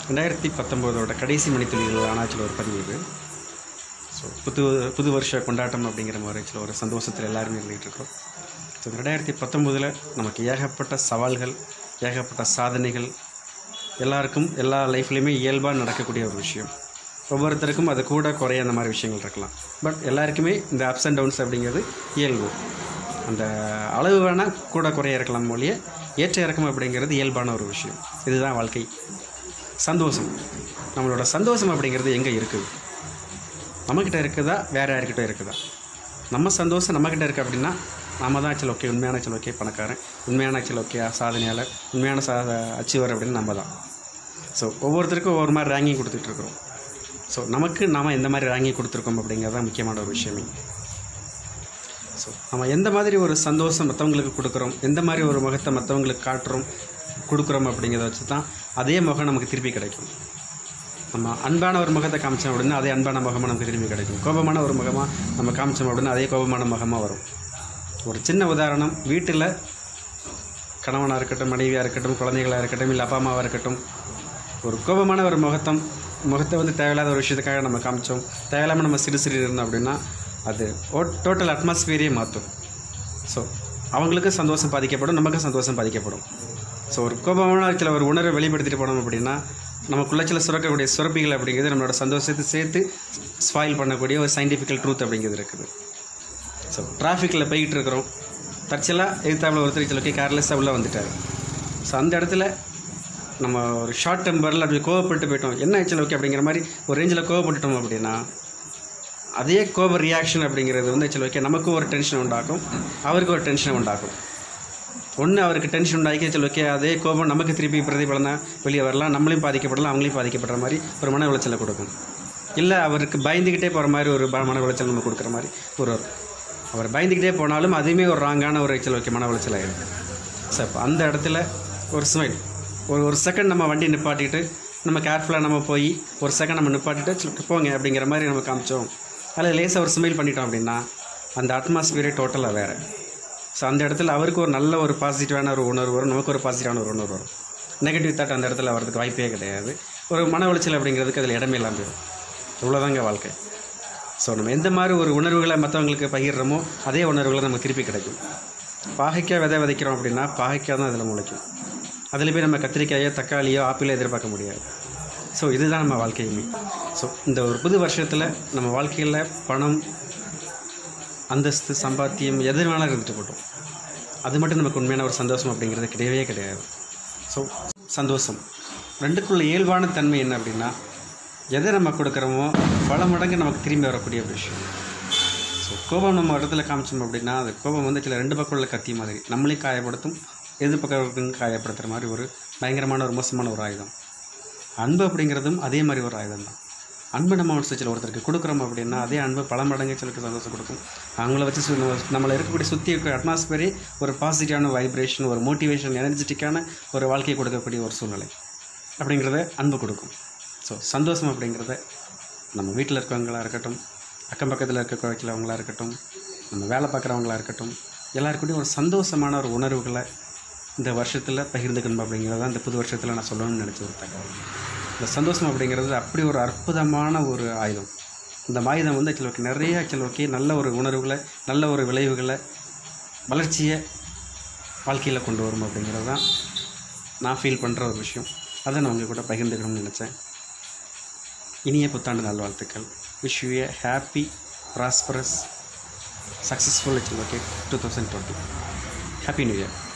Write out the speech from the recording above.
ரெண்டாயிரத்தி பத்தொம்போதோட கடைசி மணித்துளிகள் ஆனாச்சில் ஒரு பதிவு இது ஸோ புது புது வருஷ கொண்டாட்டம் அப்படிங்கிற முறைச்சில் ஒரு சந்தோஷத்தில் எல்லாருமே இருந்துகிட்டு இருக்கிறோம் ஸோ ரெண்டாயிரத்தி பத்தொம்போதில் நமக்கு ஏகப்பட்ட சவால்கள் ஏகப்பட்ட சாதனைகள் எல்லாருக்கும் எல்லா லைஃப்லேயுமே இயல்பாக நடக்கக்கூடிய ஒரு விஷயம் ஒவ்வொருத்தருக்கும் அது கூட குறைய அந்த மாதிரி விஷயங்கள் இருக்கலாம் பட் எல்லாருக்குமே இந்த அப்ஸ் அண்ட் டவுன்ஸ் அப்படிங்கிறது இயல்பு அந்த அளவு வேணால் கூட குறைய இருக்கலாம் மொழியே ஏற்ற இறக்கம் அப்படிங்கிறது இயல்பான ஒரு விஷயம் இதுதான் வாழ்க்கை சந்தோஷம் நம்மளோட சந்தோஷம் அப்படிங்கிறது எங்கே இருக்குது நம்மக்கிட்ட இருக்குதா வேறு யார்கிட்ட இருக்குதா நம்ம சந்தோஷம் நம்மக்கிட்ட இருக்குது அப்படின்னா நாம தான் ஆக்சுவல் ஓகே உண்மையான ஆக்சுவல் ஓகே பணக்காரன் உண்மையான ஆக்சுவல் ஓகே சாதனையாளர் உண்மையான சா அச்சீவர் அப்படின்னு நம்ம தான் ஸோ ஒவ்வொருத்தருக்கும் ஒவ்வொரு மாதிரி ரேங்கிங் கொடுத்துட்ருக்குறோம் ஸோ நமக்கு நாம் எந்த மாதிரி ரேங்கிங் கொடுத்துருக்கோம் அப்படிங்கிறது தான் முக்கியமான ஒரு விஷயமே ஸோ நம்ம எந்த மாதிரி ஒரு சந்தோஷம் மற்றவங்களுக்கு கொடுக்குறோம் எந்த மாதிரி ஒரு முகத்தை மற்றவங்களுக்கு காட்டுறோம் கொடுக்குறோம் அப்படிங்கிறத வச்சு தான் அதே முகம் நமக்கு திருப்பி கிடைக்கும் நம்ம அன்பான ஒரு முகத்தை காமிச்சோம் அப்படின்னா அதே அன்பான முகமாக நமக்கு திரும்பி கிடைக்கும் கோபமான ஒரு முகமாக நம்ம காமிச்சோம் அப்படின்னா அதே கோபமான முகமாக வரும் ஒரு சின்ன உதாரணம் வீட்டில் கணவனாக இருக்கட்டும் மனைவியாக இருக்கட்டும் குழந்தைகளாக இருக்கட்டும் இல்லை அப்பா அம்மாவாக இருக்கட்டும் ஒரு கோபமான ஒரு முகத்தம் முகத்தை வந்து தேவையில்லாத ஒரு விஷயத்துக்காக நம்ம காமிச்சோம் தேவையில்லாமல் நம்ம சிறு சிறு இருந்தோம் அப்படின்னா அது ஓ டோட்டல் அட்மாஸ்பியரையே மாற்றும் ஸோ அவங்களுக்கும் சந்தோஷம் பாதிக்கப்படும் நமக்கும் சந்தோஷம் பாதிக்கப்படும் ஸோ ஒரு கோபமான சில ஒரு உணர்வை வெளிப்படுத்திட்டு போனோம் அப்படின்னா நமக்குள்ள சில சுரக்கக்கூடிய சுரப்பிகள் அப்படிங்கிறது நம்மளோட சந்தோஷத்தை சேர்த்து ஸ்பாயில் பண்ணக்கூடிய ஒரு சயின்டிஃபிக்கல் ட்ரூத் அப்படிங்கிறது இருக்குது ஸோ டிராஃபிக்கில் போய்கிட்டு இருக்கிறோம் தற்செயலாக எதிர்த்தாப்புல ஒருத்தர் சில கேர்லெஸ்ஸாக உள்ளே வந்துட்டார் ஸோ அந்த இடத்துல நம்ம ஒரு ஷார்ட் டெம்பரில் அப்படி கோவப்பட்டு போயிட்டோம் என்ன ஆச்சு ஓகே அப்படிங்கிற மாதிரி ஒரு ரேஞ்சில் கோவப்பட்டுட்டோம் அப்படின்னா அதே கோப ரியாக்ஷன் அப்படிங்கிறது வந்து ஆக்சுவலி ஓகே நமக்கும் ஒரு டென்ஷன் உண்டாக்கும் அவருக்கு ஒரு டென்ஷனை உண்டாக்கும் ஒன்று அவருக்கு டென்ஷன் உண்டாக்கி ஆக்சுவலி ஓகே அதே கோபம் நமக்கு திருப்பி பிரதிபலனா வெளியே வரலாம் நம்மளையும் பாதிக்கப்படலாம் அவங்களையும் பாதிக்கப்படுற மாதிரி ஒரு மன உளைச்சலை கொடுக்கும் இல்லை அவருக்கு பயந்துக்கிட்டே போகிற மாதிரி ஒரு ப- மன உளைச்சல் நம்ம கொடுக்குற மாதிரி ஒரு வரும். அவர் பயந்துக்கிட்டே போனாலும் அதுவுமே ஒரு ராங்கான ஒரு ஆக்சுவல் ஓகே மன உளைச்சல் ஆகிடும் ஸோ அப்போ அந்த இடத்துல ஒரு ஸ்மைல் ஒரு ஒரு செகண்ட் நம்ம வண்டி நிப்பாட்டிட்டு நம்ம கேர்ஃபுல்லாக நம்ம போய் ஒரு செகண்ட் நம்ம நிப்பாட்டிட்டு சரி, போங்க அப்படிங்கிற மாதிரி நம்ம காமிச்சோம் அதில் லேசாக ஒரு ஸ்மைல் பண்ணிட்டோம் அப்படின்னா அந்த அட்மாஸ்பியரே டோட்டலாக வேறு ஸோ அந்த இடத்துல அவருக்கு ஒரு நல்ல ஒரு பாசிட்டிவான ஒரு உணர்வு வரும் நமக்கு ஒரு பாசிட்டிவான ஒரு உணர்வு வரும் நெகட்டிவ் தாட் அந்த இடத்துல வரதுக்கு வாய்ப்பே கிடையாது ஒரு மன உளைச்சல் அப்படிங்கிறதுக்கு அதில் இடமே இல்லாமல் போயிடும் இவ்வளோதாங்க வாழ்க்கை ஸோ நம்ம எந்த மாதிரி ஒரு உணர்வுகளை மற்றவங்களுக்கு பகிர்றோமோ அதே உணர்வுகளை நமக்கு திருப்பி கிடைக்கும் பாகைக்காய் விதை விதைக்கிறோம் அப்படின்னா பாகைக்காய் தான் அதில் முளைக்கும் அதில் போய் நம்ம கத்திரிக்காயோ தக்காளியோ ஆப்பிளோ எதிர்பார்க்க முடியாது ஸோ இதுதான் நம்ம வாழ்க்கையுமே ஸோ இந்த ஒரு புது வருஷத்தில் நம்ம வாழ்க்கையில் பணம் அந்தஸ்து சம்பாத்தியம் எது வேணாலும் இருந்துட்டு போட்டோம் அது மட்டும் நமக்கு உண்மையான ஒரு சந்தோஷம் அப்படிங்கிறது கிடையவே கிடையாது ஸோ சந்தோஷம் ரெண்டுக்குள்ள இயல்பான தன்மை என்ன அப்படின்னா எதை நம்ம கொடுக்குறோமோ பல மடங்கு நமக்கு திரும்பி வரக்கூடிய ஒரு விஷயம் ஸோ கோபம் நம்ம இடத்துல காமிச்சோம் அப்படின்னா அது கோபம் வந்து சில ரெண்டு பக்கம் உள்ள கத்தி மாதிரி நம்மளையும் காயப்படுத்தும் எதிர்பக்கம் காயப்படுத்துகிற மாதிரி ஒரு பயங்கரமான ஒரு மோசமான ஒரு ஆயுதம் அன்பு அப்படிங்கிறதும் அதே மாதிரி ஒரு ஆயுதம் தான் அன்பு நம்ம சில ஒருத்தருக்கு கொடுக்குறோம் அப்படின்னா அதே அன்பு பல மடங்கு சிலருக்கு சந்தோஷம் கொடுக்கும் அவங்கள வச்சு சு- நம்ம- நம்மளை இருக்கக்கூடிய சுற்றி இருக்கிற அட்மாஸ்பியரே ஒரு பாசிட்டிவான வைப்ரேஷன் ஒரு மோட்டிவேஷன் எனர்ஜெட்டிக்கான ஒரு வாழ்க்கையை கொடுக்கக்கூடிய ஒரு சூழ்நிலை அப்படிங்கிறத அன்பு கொடுக்கும் ஸோ சந்தோஷம் அப்படிங்கிறத நம்ம வீட்டில் இருக்கவங்களா இருக்கட்டும் அக்கம் பக்கத்தில் இருக்கிறவங்களா இருக்கட்டும் நம்ம வேலை பார்க்குறவங்களா இருக்கட்டும் எல்லாருக்கூடயும் ஒரு சந்தோஷமான ஒரு உணர்வுகளை இந்த வருஷத்தில் பகிர்ந்துக்கணும் அப்படிங்கிறது தான் இந்த புது வருஷத்தில் நான் சொல்லணும்னு நினச்ச ஒரு தகவல் இந்த சந்தோஷம் அப்படிங்கிறது அப்படி ஒரு அற்புதமான ஒரு ஆயுதம் இந்த ஆயுதம் வந்து ஆக்சுவலி நிறைய ஆக்சுவலி நல்ல ஒரு உணர்வுகளை நல்ல ஒரு விளைவுகளை வளர்ச்சியை வாழ்க்கையில் கொண்டு வரும் அப்படிங்கிறது தான் நான் ஃபீல் பண்ணுற ஒரு விஷயம் அதை நான் உங்கள் கூட பகிர்ந்துக்கணும்னு நினச்சேன் இனிய புத்தாண்டு நல்வாழ்த்துக்கள் wish you a happy prosperous successful okay two thousand twenty happy new year